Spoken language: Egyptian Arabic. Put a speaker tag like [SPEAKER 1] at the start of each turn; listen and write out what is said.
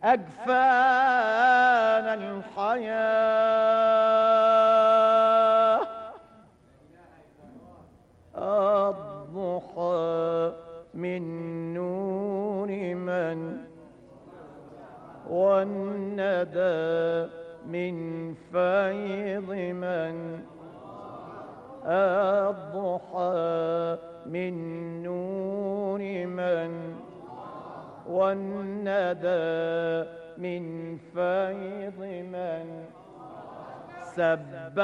[SPEAKER 1] أجفان الحياة الضحى من نور من والندى من فيض من الضحى من نور من والندى من فيض من سبح